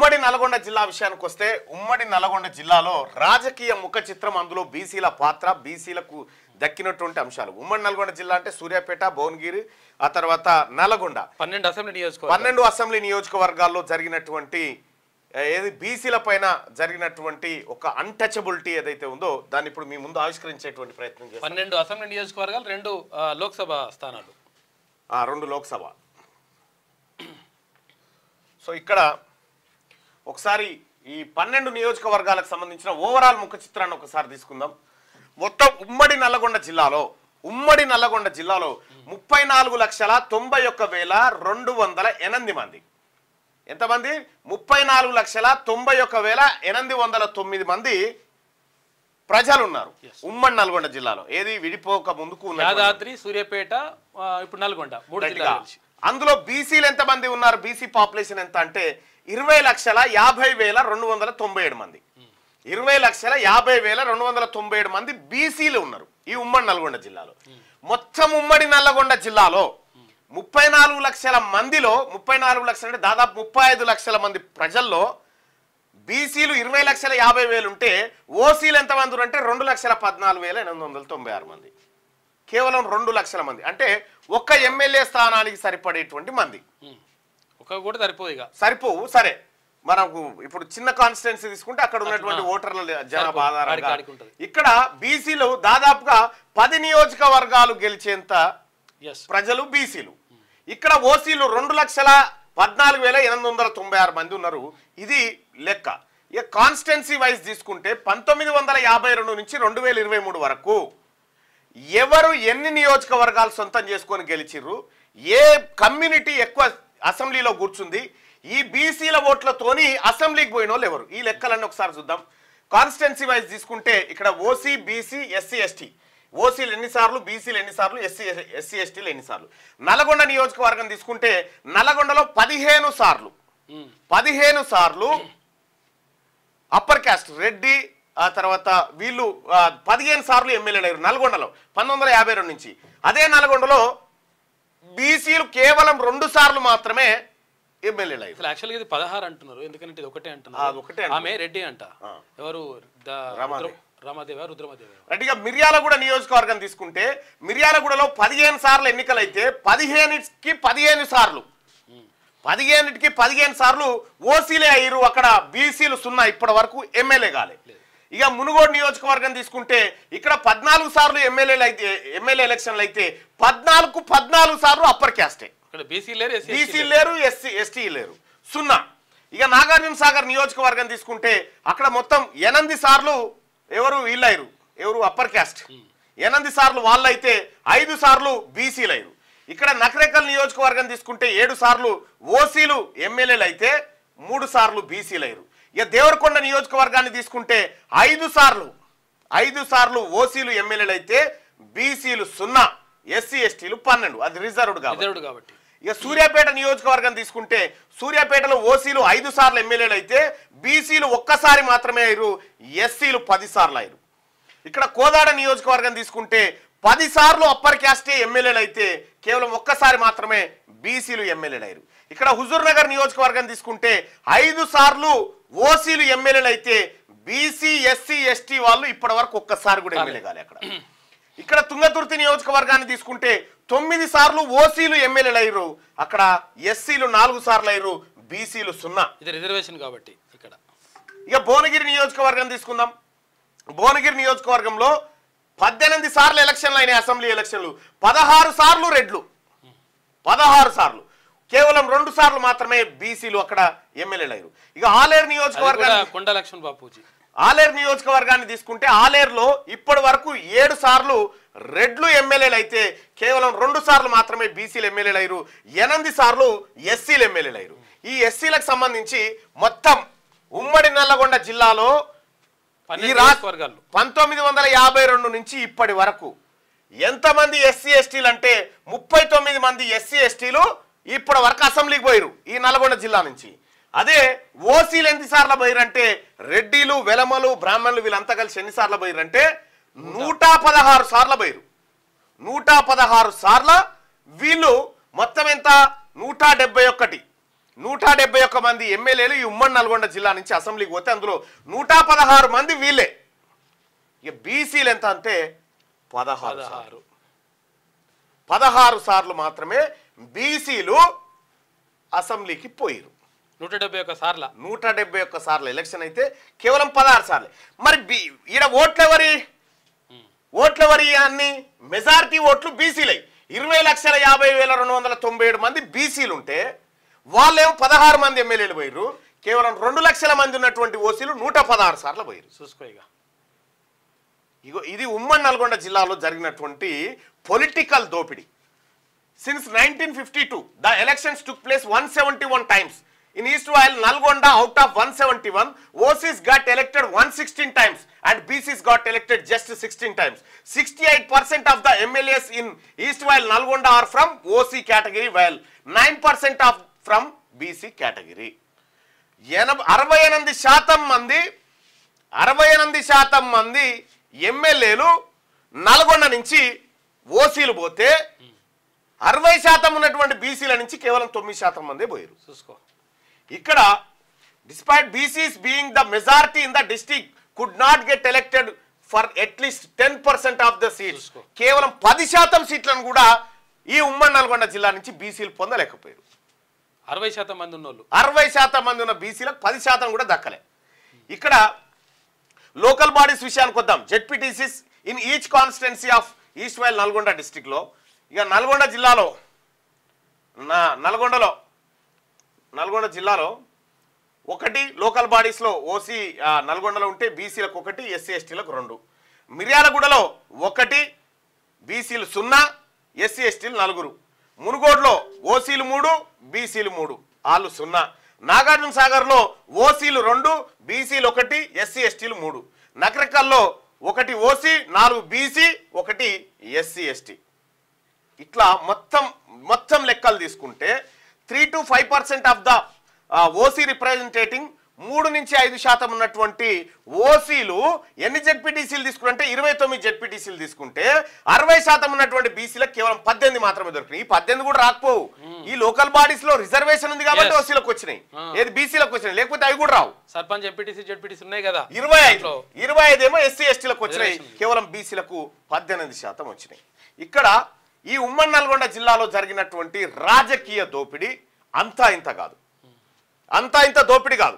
ఉమ్మడి నల్గొండ జిల్లా విషయానికి వస్తే ఉమ్మడి నల్గొండ జిల్లాలో రాజకీయ ముఖ చిత్రం అందులో బీసీల పాత్ర బీసీలకు దక్కినటువంటి అంశాలు ఉమ్మడి నల్గొండ జిల్లా అంటే సూర్యాపేట భువనగిరి ఆ తర్వాత నల్గొండ పన్నెండు అసెంబ్లీ నియోజకవర్గం పన్నెండు అసెంబ్లీ నియోజకవర్గాల్లో జరిగినటువంటి ఆ, ఏది బీసీల పైన జరిగినటువంటి ఒక అన్టచబిలిటీ ఏదైతే ఉందో దాన్ని ఇప్పుడు మీ ముందు ఆవిష్కరించేటువంటి ప్రయత్నం చేస్తాం పన్నెండు అసెంబ్లీ నియోజకవర్గాలు రెండు ఆ, లోక్సభ స్థానాలు ఆ, రెండు లోక్సభ సో ఇక్కడ ఒకసారి ఈ పన్నెండు నియోజకవర్గాలకు సంబంధించిన ఓవరాల్ ముఖ చిత్రాన్ని ఒకసారి తీసుకుందాం మొత్తం ఉమ్మడి నల్లగొండ జిల్లాలో ఉమ్మడి నల్లగొండ జిల్లాలో ముప్పై నాలుగు లక్షల తొంభై ఒక్క వేల రెండు వందల ఎనిమిది మంది ఎంతమంది ముప్పై నాలుగు లక్షల తొంభై ఒక్క వేల ఎనిమిది వందల తొమ్మిది మంది ప్రజలు ఉన్నారు ఉమ్మడి నల్గొండ జిల్లాలో ఏది విడిపోక ముందుకు ఉన్న యాదాద్రి సూర్యాపేట ఆ, ఇప్పుడు నల్గొండ మూడు రైట్గా. జిల్లాలు కలిసి అందులో బీసీలు ఎంతమంది ఉన్నారు బీసీ పాపులేషన్ ఎంత అంటే ఇరవై లక్షల యాభై వేల రెండు వందల తొంభై ఏడు మంది ఇరవై లక్షల యాభై వేల రెండు వందల తొంభై ఏడు మంది బీసీలు ఉన్నారు ఈ ఉమ్మడి నల్గొండ జిల్లాలో మొత్తం ఉమ్మడి నల్లగొండ జిల్లాలో ముప్పై నాలుగు లక్షల మందిలో ముప్పై నాలుగు లక్షల అంటే దాదాపు ముప్పై ఐదు లక్షల మంది ప్రజల్లో బీసీలు ఇరవై లక్షల యాభై వేలు ఉంటే ఓసీలు ఎంతమంది ఉన్నారు అంటే రెండు లక్షల పద్నాలుగు వేల ఎనిమిది వందల తొంభై ఆరు మంది కేవలం రెండు లక్షల మంది అంటే ఒక్క ఎమ్మెల్యే స్థానానికి సరిపడేటువంటి మంది ఉమ్. ఒక కూడా సరిపోదు ఇక సరిపోవు సరే మనకు ఇప్పుడు చిన్న కాన్స్టిట్యున్సీ తీసుకుంటే అక్కడ ఉన్నటువంటి ఓటర్ల జనాభా ఆధారంగా ఆడికి ఆడికి ఉంటది. ఇక్కడ బీసీలు దాదాపుగా పది నియోజకవర్గాలు గెలిచేంత ఎస్ ప్రజలు బీసీలు ఇక్కడ ఓసీలు రెండు లక్షల పద్నాలుగు వేల ఎనిమిది వందల తొంభై ఆరు మంది ఉన్నారు ఇది లెక్క ఇక కాన్స్టెన్సీ వైజ్ తీసుకుంటే పంతొమ్మిది వందల యాభై రెండు నుంచి రెండు వేల ఇరవై మూడు వరకు ఎవరు ఎన్ని నియోజకవర్గాలు సొంతం చేసుకొని గెలిచిర్రు ఏ కమ్యూనిటీ ఎక్కువ అసెంబ్లీలో కూర్చుంది ఈ బీసీల ఓట్లతోని అసెంబ్లీకి పోయిన వాళ్ళు ఎవరు ఈ లెక్కలన్నీ ఒకసారి చూద్దాం కాన్స్టెన్సీ వైజ్ తీసుకుంటే ఇక్కడ ఓసీ బీసీ ఎస్సీ ఎస్టీ ఓసీలు ఎన్నిసార్లు బీసీలు ఎన్నిసార్లు ఎస్సీ ఎస్సీ ఎస్టీలు ఎన్నిసార్లు నల్గొండ నియోజకవర్గం తీసుకుంటే నల్గొండలో పదిహేను సార్లు ఉమ్. పదిహేను సార్లు అప్పర్ క్యాస్ట్ రెడ్డి ఆ తర్వాత వీళ్ళు ఆ, పదిహేను సార్లు ఎమ్మెల్యేలు అయ్యారు నల్గొండలో పంతొమ్మిది వందల యాభై రెండు నుంచి అదే నల్గొండలో బీసీలు కేవలం రెండు సార్లు మాత్రమే ఎమ్మెల్యేలు అయ్యారు అసలు యాక్చువల్గా ఇది పదహారు అంటున్నారు ఎందుకంటే ఇది ఒకటే ఆ, అది అంటున్నారు ఒకటే అంటున్నారు. ఆమె రెడ్డి అంట ఆ. ఎవరు ద- రమాదేవి. రుద్ర- రమాదేవి రుద్రమాదేవి రెడ్డిగా మిర్యాలగూడ నియోజకవర్గం తీసుకుంటే మిర్యాలగూడలో పదిహేను సార్లు ఎన్నికలైతే పదిహేనుకి పదిహేను సార్లు పదిహేనుటికి పదిహేను సార్లు ఓసీలే అయ్యారు అక్కడ బీసీలు సున్నా ఇప్పటి వరకు ఎమ్మెల్యే కాలే ఇక మునుగోడు నియోజకవర్గం తీసుకుంటే ఇక్కడ పద్నాలుగు సార్లు ఎమ్మెల్యేలు అయితే ఎమ్మెల్యే ఎలక్షన్లు అయితే పద్నాలుగు పద్నాలుగు సార్లు అప్పర్ క్యాస్టే ఇక్కడ బీసీ లేరు ఎస్సీ బీసీ లేరు ఎస్సీ ఎస్టీ లేరు సున్నా ఇక నాగార్జున సాగర్ నియోజకవర్గం తీసుకుంటే అక్కడ మొత్తం ఎనిమిది సార్లు ఎవరు వీళ్ళయ్యారు ఎవరు అప్పర్ క్యాస్ట్ ఎనిమిది సార్లు వాళ్ళైతే ఐదు సార్లు బీసీలు అయ్యారు ఇక్కడ నకరేకల్ నియోజకవర్గం తీసుకుంటే ఏడు సార్లు ఓసీలు ఎమ్మెల్యేలు అయితే మూడు సార్లు బీసీలు అయ్యారు ఇక దేవరకొండ నియోజకవర్గాన్ని తీసుకుంటే ఐదు సార్లు ఐదు సార్లు ఓసీలు ఎమ్మెల్యేలు అయితే బీసీలు సున్నా ఎస్సీ ఎస్టీలు పన్నెండు అది రిజర్వ్డ్ కాబట్టి ఇద్దరుడు కాబట్టి ఇక సూర్యాపేట నియోజకవర్గం తీసుకుంటే సూర్యాపేటలో ఓసీలు ఐదు సార్లు ఎమ్మెల్యేలు అయితే బీసీలు ఒక్కసారి మాత్రమే అయ్యారు ఎస్సీలు పది సార్లు అయ్యారు ఇక్కడ కోదాడ నియోజకవర్గం తీసుకుంటే పది సార్లు అప్పర్ క్యాస్టే ఎమ్మెల్యేలు అయితే కేవలం ఒక్కసారి మాత్రమే బీసీలు ఎమ్మెల్యేలు అయ్యారు ఇక్కడ హుజూర్ నగర్ నియోజకవర్గం తీసుకుంటే ఐదు సార్లు ఓసీలు ఎమ్మెల్యేలు అయితే బీసీ ఎస్సీ ఎస్టీ వాళ్ళు ఇప్పటి వరకు ఒక్కసారి కూడా ఎమ్మెల్యే కాలే అక్కడ ఇక్కడ తుంగతుర్తి నియోజకవర్గాన్ని తీసుకుంటే తొమ్మిది సార్లు ఓసీలు ఎమ్మెల్యేలు అయ్యారు అక్కడ ఎస్సీలు నాలుగు సార్లు అయ్యారు బీసీలు సున్నా ఇది రిజర్వేషన్ కాబట్టి ఇక్కడ ఇక భువనగిరి నియోజకవర్గం తీసుకుందాం భువనగిరి నియోజకవర్గంలో పద్దెనిమిది సార్లు ఎలక్షన్లు అయినాయి అసెంబ్లీ ఎలక్షన్లు పదహారు సార్లు రెడ్లు పదహారు సార్లు కేవలం రెండు సార్లు మాత్రమే బీసీలు అక్కడ ఎమ్మెల్యేలు అయ్యారు ఇక ఆలేరు అది కూడా నియోజకవర్గాన్ని కొండ లక్ష్మణ్ బాపూజీ ఆలేరు నియోజకవర్గాన్ని తీసుకుంటే ఆలేరులో ఇప్పటి వరకు ఏడు సార్లు రెడ్లు ఎమ్మెల్యేలు అయితే కేవలం రెండు సార్లు మాత్రమే బీసీలు ఎమ్మెల్యేలు అయ్యారు ఎనిమిది సార్లు ఎస్సీలు ఎమ్మెల్యేలు అయ్యారు ఈ ఎస్సీలకు సంబంధించి మొత్తం ఉమ్మడి నల్లగొండ జిల్లాలో ఈ పన్నెండు రా నియోజకవర్గాలు పంతొమ్మిది వందల యాభై రెండు నుంచి ఇప్పటి వరకు ఎంతమంది ఎస్సీ ఎస్టీలు అంటే ముప్పై తొమ్మిది మంది ఎస్సీ ఎస్టీలు ఇప్పటి వరకు అసెంబ్లీకి పోయారు ఈ నల్గొండ జిల్లా నుంచి అదే ఓసీలు ఎన్నిసార్లు పోయారంటే రెడ్డిలు వెలమలు బ్రాహ్మణులు వీళ్ళంతా కలిసి ఎన్నిసార్లు పోయారంటే నూట పదహారు సార్లు పోయారు నూట పదహారు సార్ల వీళ్ళు మొత్తం ఎంత నూట డెబ్బై ఒక్కటి నూట డెబ్బై ఒక్క మంది ఎమ్మెల్యేలు ఈ ఉమ్మడి నల్గొండ జిల్లా నుంచి అసెంబ్లీకి పోతే అందులో నూట పదహారు మంది వీళ్ళే ఇక బీసీలు ఎంత అంటే పదహారు సార్లు. పదహారు పదహారు సార్లు మాత్రమే బీసీలు అసెంబ్లీకి పోయిరు నూట డెబ్బై ఒక్క సార్ల నూట డెబ్బై ఒక్క సార్లు ఎలక్షన్ అయితే కేవలం పదహారు సార్లు మరి బి ఈడ ఓట్లు ఎవరి ఓట్లు ఎవరి అన్ని మెజారిటీ ఓట్లు బీసీలై ఇరవై లక్షల యాభై వేల రెండు వందల తొంభై ఏడు మంది బీసీలు ఉంటే వాళ్ళేమో పదహారు మంది ఎమ్మెల్యేలు పోయిర్రు కేవలం రెండు లక్షల మంది ఉన్నటువంటి ఓసీలు నూట పదహారు సార్లు పోయిరు చూసుకో ఇక ఇగో ఇది ఉమ్మడి నల్గొండ జిల్లాలో జరిగినటువంటి పొలిటికల్ దోపిడీ since nineteen fifty two the elections took place one seventy one times in erstwhile Nalgonda out of one seventy one OCs got elected one sixteen times and BCs got elected just sixteen times sixty eight percent of the MLAs in erstwhile Nalgonda are from OC category while nine percent of from BC category ఎనభై అరవై ఎనిమిది శాతం మంది అరవై ఎనిమిది శాతం మంది ఎమ్మెల్యేలు నల్గొండ నుంచి ఓసీలు పోతే అరవై శాతం ఉన్నటువంటి బీసీల నుంచి కేవలం తొమ్మిది శాతం మందే పోయారు చూసుకో ఇక్కడ despite BCs being the majority in the district could not get elected for at least ten percent of the seats చూసుకో. కేవలం పది శాతం సీట్లను కూడా ఈ ఉమ్మడి నల్గొండ జిల్లా నుంచి బీసీలు పొందలేకపోయారు అరవై శాతం మంది ఉన్నోళ్ళు అరవై శాతం మంది ఉన్న బీసీలకు పది శాతం కూడా దక్కలే ఇక్కడ లోకల్ బాడీస్ విషయానికి వద్దాం ZPTCs in each constituency of erstwhile Nalgonda డిస్టిక్లో ఇక నల్గొండ జిల్లాలో నా నల్గొండలో నల్గొండ జిల్లాలో ఒకటి లోకల్ బాడీస్లో ఓసీ ఆ, నల్గొండలో ఉంటే బీసీలకు ఒకటి ఎస్సీ ఎస్టీలకు రెండు మిర్యాలగూడలో ఒకటి బీసీలు సున్నా ఎస్సీ ఎస్టీలు నలుగురు మునుగోడులో ఓసీలు మూడు బీసీలు మూడు వాళ్ళు సున్నా నాగార్జున సాగర్లో ఓసీలు రెండు బీసీలు ఒకటి ఎస్సీ ఎస్టీలు మూడు నకరకల్లో ఒకటి ఓసీ నాలుగు బీసీ ఒకటి ఎస్సీ ఎస్టీ ఇట్లా మొత్తం మొత్తం లెక్కలు తీసుకుంటే three to five percent of the OC representing మూడు నుంచి ఐదు శాతం ఉన్నటువంటి ఓసీలు ఎన్ని జెడ్పీటీసీలు తీసుకుంటే ఇరవై తొమ్మిది జెడ్పీటీసీలు తీసుకుంటే అరవై శాతం ఉన్నటువంటి బీసీలకు కేవలం పద్దెనిమిది మాత్రమే దొరికినాయి ఈ పద్దెనిమిది కూడా రాకపోవు ఈ లోకల్ బాడీస్ లో రిజర్వేషన్ ఉంది కాబట్టి Yes. ఓసీలకు వచ్చినాయి Ah. ఏది బీసీలకు వచ్చినాయి లేకపోతే అవి కూడా రావు సర్పంచ్ ఎంపీటీసీ జెడ్పీటీసీ ఉన్నాయి కదా ఇరవై ఐదు దాంట్లో ఇరవై ఐదు ఏమో ఎస్సీ ఎస్టీలకు వచ్చినాయి Reservation. కేవలం బీసీలకు పద్దెనిమిది శాతం వచ్చినాయి ఇక్కడ ఈ ఉమ్మడి నల్గొండ జిల్లాలో జరిగినటువంటి రాజకీయ దోపిడీ అంతా ఇంత కాదు అంతా ఇంత దోపిడీ కాదు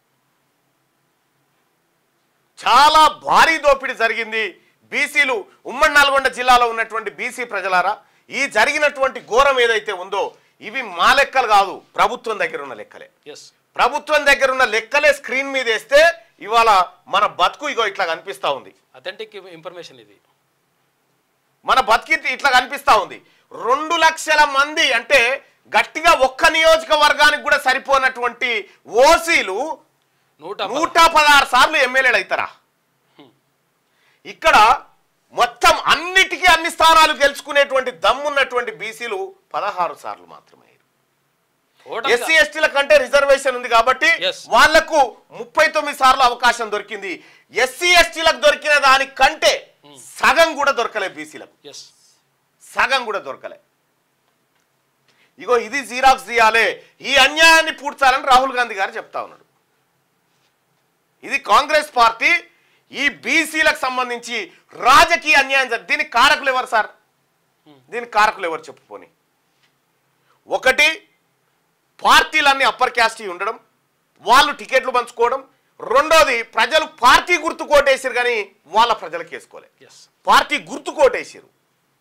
చాలా భారీ దోపిడీ జరిగింది బీసీలు ఉమ్మడి నల్గొండ జిల్లాలో ఉన్నటువంటి బీసీ ప్రజలారా ఈ జరిగినటువంటి ఘోరం ఏదైతే ఉందో ఇవి మా లెక్కలు కాదు ప్రభుత్వం దగ్గర ఉన్న లెక్కలే ఎస్ ప్రభుత్వం దగ్గర ఉన్న లెక్కలే స్క్రీన్ మీద వేస్తే ఇవాళ మన బతుకు ఇగో ఇట్లా కనిపిస్తా ఉంది అథెంటిక్ ఇన్ఫర్మేషన్ ఇది మన బతికి ఇట్లా కనిపిస్తా ఉంది రెండు లక్షల మంది అంటే గట్టిగా ఒక్క నియోజకవర్గానికి కూడా సరిపోనటువంటి ఓసీలు నూట నూట పదహారు సార్లు ఎమ్మెల్యేలు అవుతారా ఇక్కడ మొత్తం అన్నిటికీ అన్ని స్థానాలు గెలుచుకునేటువంటి దమ్మున్నటువంటి బీసీలు పదహారు సార్లు మాత్రమే టోటల్ ఎస్సీ ఎస్టీల కంటే రిజర్వేషన్ ఉంది కాబట్టి Yes. వాళ్లకు ముప్పై తొమ్మిది సార్లు అవకాశం దొరికింది ఎస్సీ ఎస్టీలకు దొరికిన దానికంటే సగం కూడా దొరకలే బీసీలకు ఎస్ సగం కూడా దొరకలే ఇగో ఇది జీరాక్స్ తీయాలే ఈ అన్యాయాన్ని పూడ్చాలని రాహుల్ గాంధీ గారు చెప్తా ఉన్నాడు ఇది కాంగ్రెస్ పార్టీ ఈ బీసీలకు సంబంధించి రాజకీయ అన్యాయం జరి- దీనికి కారకులు ఎవరు సార్ దీనికి కారకులు ఎవరు చెప్పుకొని ఒకటి పార్టీలన్నీ అప్పర్ క్యాస్ట్ ఉండడం వాళ్ళు టికెట్లు పంచుకోవడం రెండోది ప్రజలు పార్టీ గుర్తు కోటేసారు కానీ వాళ్ళ ప్రజలకు వేసుకోలే ఎస్ పార్టీ గుర్తు కోటేసారు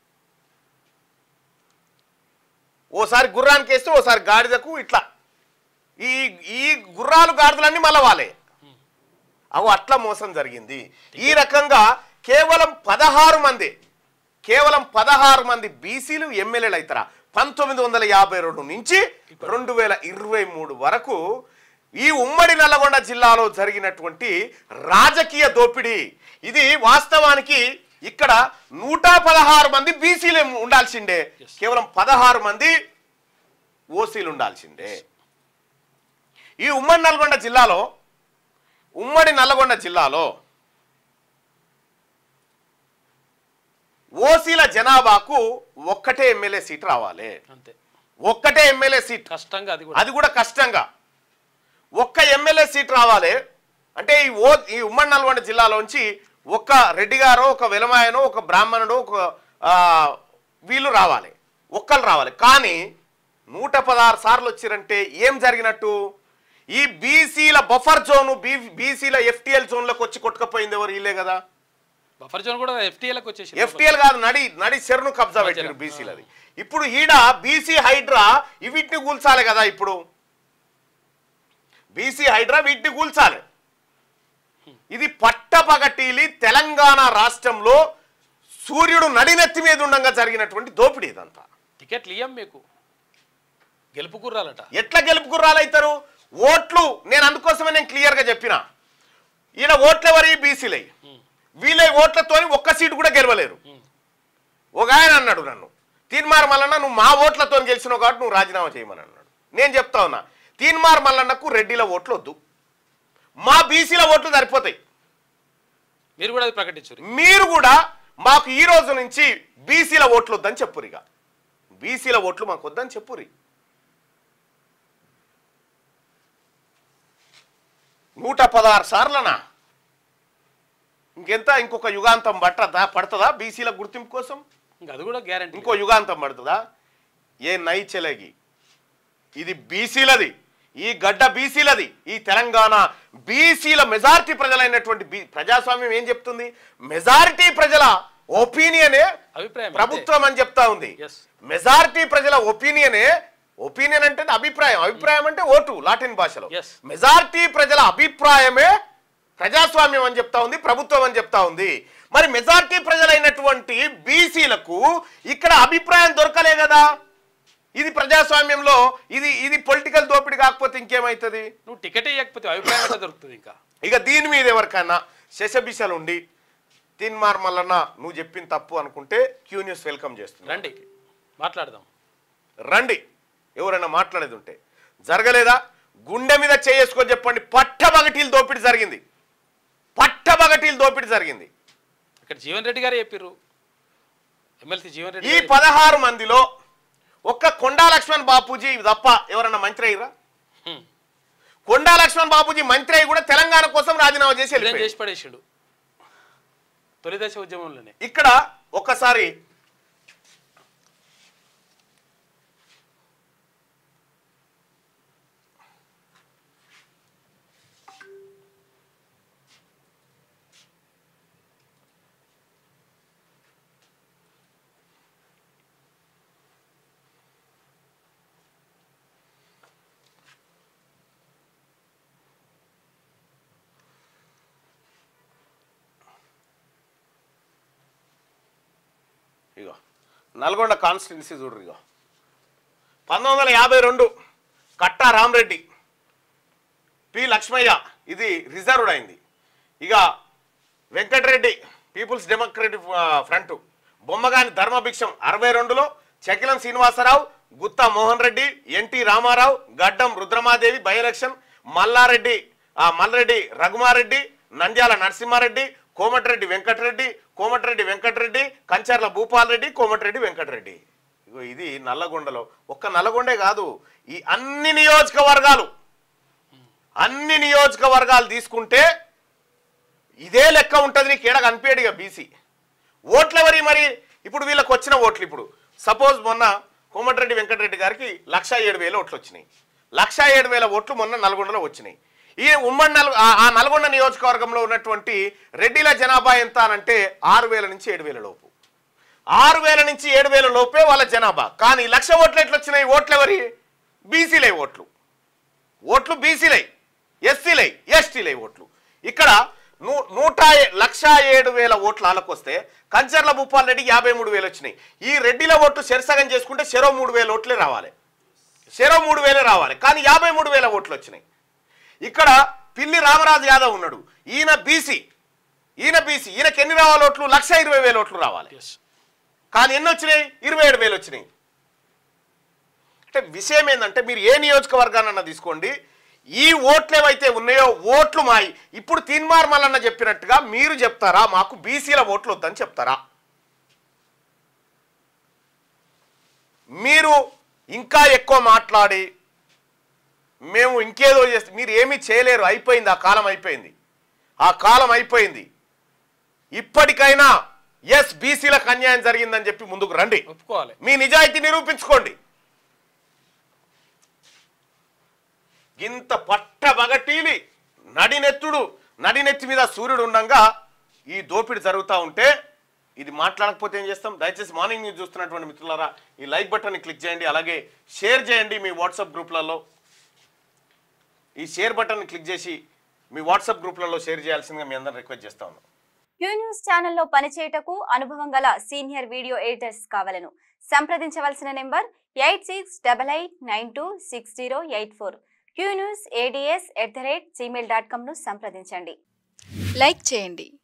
ఓసారి గుర్రానికి వేస్తే ఓసారి గాడిదకు ఇట్లా ఈ ఈ గుర్రాలు గాడిదలన్నీ మళ్ళా వాళ్ళే అవు అట్లా మోసం జరిగింది ఈ రకంగా కేవలం పదహారు మంది కేవలం పదహారు మంది బీసీలు ఎమ్మెల్యేలు అవుతారా పంతొమ్మిది వందల యాభై రెండు నుంచి రెండు వేల ఇరవై మూడు వరకు ఈ ఉమ్మడి నల్లగొండ జిల్లాలో జరిగినటువంటి రాజకీయ దోపిడీ ఇది వాస్తవానికి ఇక్కడ నూట పదహారు మంది బీసీలు ఉండాల్సిండే కేవలం పదహారు మంది ఓసీలు ఉండాల్సిందే ఈ ఉమ్మడి నల్గొండ జిల్లాలో ఉమ్మడి నల్లగొండ జిల్లాలో ఓసీల జనాభాకు ఒక్కటే ఎమ్మెల్యే సీట్ రావాలి అంతే ఒక్కటే ఎమ్మెల్యే సీట్ కష్టంగా అది కూడా అది కూడా కష్టంగా ఒక్క ఎమ్మెల్యే సీట్ రావాలి అంటే ఈ ఓ ఈ ఉమ్మడి నల్గొండ జిల్లాలోంచి ఒక్క రెడ్డి గారో ఒక వెలమాయనో ఒక బ్రాహ్మణుడు ఒక ఆ, వీళ్ళు రావాలి ఒక్కరు రావాలి కానీ నూట పదహారు సార్లు వచ్చిరంటే ఏం జరిగినట్టు ఈ బీసీల బఫర్ జోను బీ బీసీల ఎఫ్టీఎల్ జోన్లోకి వచ్చి కొట్టుకపోయింది ఎవరు వీళ్ళే కదా బఫర్ జోన్ కూడా ఎఫ్టీఎలకు వచ్చేసి ఎఫ్టీఎల్ కాదు నడి నడి చెరును కబ్జా పెట్టారు బీసీలది ఇప్పుడు ఈడ బీసీ హైడ్రా ఈ వీటిని కూల్చాలి కదా ఇప్పుడు బీసీ హైడ్రా వీటిని కూల్చాలి ఇది పట్టపగటీలి తెలంగాణ రాష్ట్రంలో సూర్యుడు నడినెత్తి మీద ఉండగా జరిగినటువంటి దోపిడీ ఇదంతా టికెట్లు ఇయ్యం మీకు గెలుపు కుర్రాలట ఎట్లా గెలుపు గుర్రాలు ఓట్లు నేను అందుకోసమే నేను క్లియర్గా చెప్పిన ఈయన ఓట్లు ఎవరి బీసీలై వీళ్ళ ఓట్లతోని ఒక్క సీటు కూడా గెలవలేరు ఒక ఆయన అన్నాడు నన్ను తీన్మార్ మల్లన్న నువ్వు మా ఓట్లతో గెలిచినావు కాబట్టి నువ్వు రాజీనామా చేయమని అన్నాడు నేను చెప్తా ఉన్నా తీన్మార్ మల్లన్నకు రెడ్డిల ఓట్లు వద్దు మా బీసీల ఓట్లు సరిపోతాయి మీరు కూడా అది ప్రకటించారు మీరు కూడా మాకు ఈ రోజు నుంచి బీసీల ఓట్లు వద్దని చెప్పురు ఇక బీసీల ఓట్లు మాకు వద్దని చెప్పురి నూట పదహారు సార్లనా ఇంకెంత ఇంకొక యుగాంతం పట్టదా పడుతుందా బీసీల గుర్తింపు కోసం ఇంకా అది కూడా గ్యారంటీ ఇంకో యుగాంతం పడుతుందా ఏ నై చెలగి ఇది బీసీలది ఈ గడ్డ బీసీలది ఈ తెలంగాణ బీసీల మెజారిటీ ప్రజలైనటువంటి బీ ప్రజాస్వామ్యం ఏం చెప్తుంది మెజారిటీ ప్రజల ఒపీనియనే అభిప్రాయం ప్రభుత్వం అని చెప్తా ఉంది ఎస్ మెజారిటీ ప్రజల ఒపీనియనే ఒపీనియన్ అంటే అభిప్రాయం అభిప్రాయం అంటే ఓటు లాటిన్ భాషలో Yes. మెజారిటీ ప్రజల అభిప్రాయమే ప్రజాస్వామ్యం అని చెప్తా ఉంది ప్రభుత్వం అని చెప్తా ఉంది మరి మెజారిటీ ప్రజలైనటువంటి బీసీలకు ఇక్కడ అభిప్రాయం దొరకలే కదా ఇది ప్రజాస్వామ్యంలో ఇది ఇది పొలిటికల్ దోపిడీ కాకపోతే ఇంకేమవుతుంది నువ్వు టికెట్ ఇవ్వకపోతే అభిప్రాయం ఎట్లా దొరుకుతుంది ఇంకా ఇక దీని మీద ఎవరికైనా శశబిషలు ఉండి తిన్మార్ మల్లన్న నువ్వు చెప్పిన తప్పు అనుకుంటే క్యూ న్యూస్ వెల్కమ్ చేస్తుంది రండి మాట్లాడదాం రండి ఎవరైనా మాట్లాడేది ఉంటే జరగలేదా గుండె మీద చేసుకొని చెప్పండి పట్టబగటీలు దోపిడీ జరిగింది పట్టబగటీలు దోపిడీ జరిగింది ఇక్కడ జీవన్ రెడ్డి గారే చెప్పారు ఎమ్మెల్సీ జీవన్ రెడ్డి ఈ గారే పదహారు మందిలో ఒక్క కొండా లక్ష్మణ్ బాపూజీ తప్ప ఎవరన్నా మంత్రి అయ్యారా హ్మ్. కొండా లక్ష్మణ్ బాపూజీ మంత్రి అయ్యి కూడా తెలంగాణ కోసం రాజీనామా చేసి ఇదేం వెళ్ళిపోయాడు. చేసి పడేసాడు తొలిదశ ఉద్యమంలోనే ఇక్కడ ఒక్కసారి ఇగో నల్గొండ కాన్స్టిట్యున్సీ చూడరు ఇగో పంతొమ్మిది వందల యాభై రెండు కట్టా రామరెడ్డి పి లక్ష్మయ్య ఇది రిజర్వ్డ్ అయింది ఇక Venkata Reddy People's Democratic Front Bommagani Dharmabhiksham అరవై రెండులో Chakilam Srinivasa Rao Gutha Mohan Reddy NT Rama Rao Gaddam Rudramadevi by election Mallareddy ఆ, మల్రెడ్డి రఘుమారెడ్డి నంద్యాల నరసింహారెడ్డి కోమటిరెడ్డి వెంకటరెడ్డి కోమటిరెడ్డి వెంకటరెడ్డి కంచర్ల భూపాల్ రెడ్డి కోమటిరెడ్డి వెంకటరెడ్డి ఇగో ఇది నల్లగొండలో ఒక్క నల్లగొండే కాదు ఈ అన్ని నియోజకవర్గాలు అన్ని నియోజకవర్గాలు తీసుకుంటే ఇదే లెక్క ఉంటుంది నీకు ఏడ కనిపించడు ఇక బీసీ ఓట్లు ఎవరి మరి ఇప్పుడు వీళ్ళకి వచ్చిన ఓట్లు ఇప్పుడు సపోజ్ మొన్న కోమటిరెడ్డి వెంకటరెడ్డి గారికి లక్ష ఏడు వేల ఓట్లు వచ్చినాయి లక్ష ఏడు వేల ఓట్లు మొన్న నల్గొండలో వచ్చినాయి ఈ ఉమ్మడి నల్ ఆ- ఆ నల్గొండ నియోజకవర్గంలో ఉన్నటువంటి రెడ్డిల జనాభా ఎంత అనంటే ఆరు వేల నుంచి ఏడు వేల లోపు ఆరు వేల నుంచి ఏడు వేల లోపే వాళ్ళ జనాభా కానీ లక్ష ఓట్లు ఎట్లా వచ్చినాయి ఓట్లు ఎవరి బీసీలే ఓట్లు ఓట్లు బీసీలై ఎస్సీలై ఎస్టీలై ఓట్లు ఇక్కడ నూ నూట ఏ- లక్ష ఏడు వేల ఓట్లు వాళ్ళకు వస్తే కంచర్ల భూపాల్ రెడ్డి యాభై మూడు వేలు వచ్చినాయి ఈ రెడ్డిల ఓట్లు శరసగం చేసుకుంటే చెరో మూడు వేల ఓట్లే రావాలి చెరో మూడు వేలే రావాలి కానీ యాభై మూడు వేల ఓట్లు వచ్చినాయి ఇక్కడ పిల్లి రామరాజు యాదవ్ ఉన్నాడు ఈయన బీసీ ఈయన బీసీ ఈయనకి ఎన్ని రావాలి ఓట్లు లక్ష ఇరవై వేల ఓట్లు రావాలి ఎస్ కానీ ఎన్ని వచ్చినాయి ఇరవై ఏడు వేలు వచ్చినాయి అంటే విషయం ఏంటంటే మీరు ఏ నియోజకవర్గానన్నా తీసుకోండి ఈ ఓట్లు ఏవైతే ఉన్నాయో ఓట్లు మాయి ఇప్పుడు తీన్మార్ మల్లన్న చెప్పినట్టుగా మీరు చెప్తారా మాకు బీసీల ఓట్లు వద్దని చెప్తారా మీరు ఇంకా ఎక్కువ మాట్లాడి మేము ఇంకేదో చేస్తే మీరు ఏమీ చేయలేరు అయిపోయింది ఆ కాలం అయిపోయింది ఆ కాలం అయిపోయింది ఇప్పటికైనా ఎస్ బీసీలకు అన్యాయం జరిగిందని చెప్పి ముందుకు రండి ఒప్పుకోవాలి మీ నిజాయితీ నిరూపించుకోండి ఇంత పట్టబగటీలి నడినెత్తుడు నడినెత్తి మీద సూర్యుడు ఉండంగా ఈ దోపిడి జరుగుతూ ఉంటే ఇది మాట్లాడకపోతే ఏం చేస్తాం దయచేసి మార్నింగ్ న్యూస్ చూస్తున్నటువంటి మిత్రులారా ఈ లైక్ బటన్ని క్లిక్ చేయండి అలాగే షేర్ చేయండి మీ వాట్సాప్ గ్రూప్లలో ఈ షేర్ బటన్ని క్లిక్ చేసి మీ వాట్సాప్ గ్రూప్లలో షేర్ చేయాల్సిందిగా మీ అందరిని రిక్వెస్ట్ చేస్తా ఉన్నాను క్యూ న్యూస్ ఛానల్లో పనిచేయటకు అనుభవం గల సీనియర్ వీడియో ఎడిటర్స్ కావాలను సంప్రదించవలసిన number eight six double eight nine two six zero eight four Q news ADS at the rate Gmail dot కామ్ను సంప్రదించండి లైక్ చేయండి